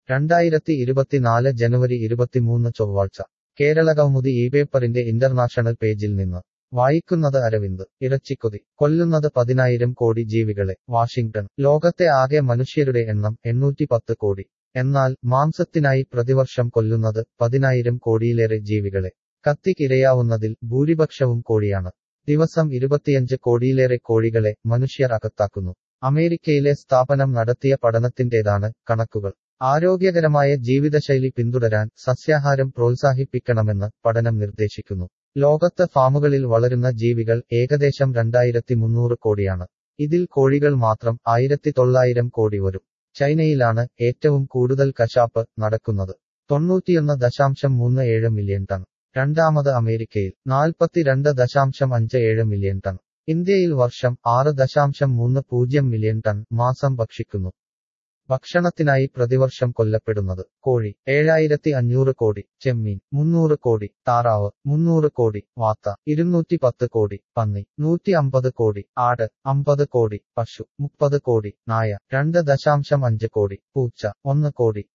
രണ്ടായിരത്തി ഇരുപത്തിനാല് ജനുവരി ഇരുപത്തിമൂന്ന് ചൊവ്വാഴ്ച കേരളകൗമുദി ഈ പേപ്പറിന്റെ ഇന്റർനാഷണൽ പേജിൽ നിന്ന് വായിക്കുന്നത് അരവിന്ദ് ഇറച്ചിക്കൊതി കൊല്ലുന്നത് പതിനായിരം കോടി ജീവികളെ വാഷിംഗ്ടൺ ലോകത്തെ ആകെ മനുഷ്യരുടെ എണ്ണം എണ്ണൂറ്റി പത്ത് കോടി എന്നാൽ മാംസത്തിനായി പ്രതിവർഷം കൊല്ലുന്നത് പതിനായിരം കോടിയിലേറെ ജീവികളെ കത്തിക്കിരയാവുന്നതിൽ ഭൂരിപക്ഷവും കോഴിയാണ് ദിവസം ഇരുപത്തിയഞ്ച് കോടിയിലേറെ കോഴികളെ മനുഷ്യർ അകത്താക്കുന്നു അമേരിക്കയിലെ സ്ഥാപനം നടത്തിയ പഠനത്തിന്റേതാണ് കണക്കുകൾ ആരോഗ്യകരമായ ജീവിതശൈലി പിന്തുടരാൻ സസ്യാഹാരം പ്രോത്സാഹിപ്പിക്കണമെന്ന് പഠനം നിർദ്ദേശിക്കുന്നു ലോകത്ത് ഫാമുകളിൽ വളരുന്ന ജീവികൾ ഏകദേശം രണ്ടായിരത്തി മുന്നൂറ് കോടിയാണ് ഇതിൽ കോഴികൾ മാത്രം ആയിരത്തി തൊള്ളായിരം കോടി വരും ചൈനയിലാണ് ഏറ്റവും കൂടുതൽ കശാപ്പ് നടക്കുന്നത് തൊണ്ണൂറ്റിയൊന്ന് ദശാംശം മൂന്ന് ഏഴ് മില്യൺ ടൺ രണ്ടാമത് അമേരിക്കയിൽ നാൽപ്പത്തിരണ്ട് ദശാംശം അഞ്ച് ഏഴ് മില്യൺ ടൺ ഇന്ത്യയിൽ വർഷം ആറ് ദശാംശം മൂന്ന് പൂജ്യം മില്യൺ ടൺ മാസം ഭക്ഷിക്കുന്നു ഭക്ഷണത്തിനായി പ്രതിവർഷം കൊല്ലപ്പെടുന്നത് കോഴി ഏഴായിരത്തി അഞ്ഞൂറ് കോടി ചെമ്മീൻ മുന്നൂറ് കോടി താറാവ് മുന്നൂറ് കോടി വാത്ത ഇരുന്നൂറ്റി പത്ത് കോടി പന്നി നൂറ്റി അമ്പത് കോടി ആട് അമ്പത് കോടി പശു മുപ്പത് കോടി നായ രണ്ട് ദശാംശം അഞ്ച് കോടി പൂച്ച ഒന്ന് കോടി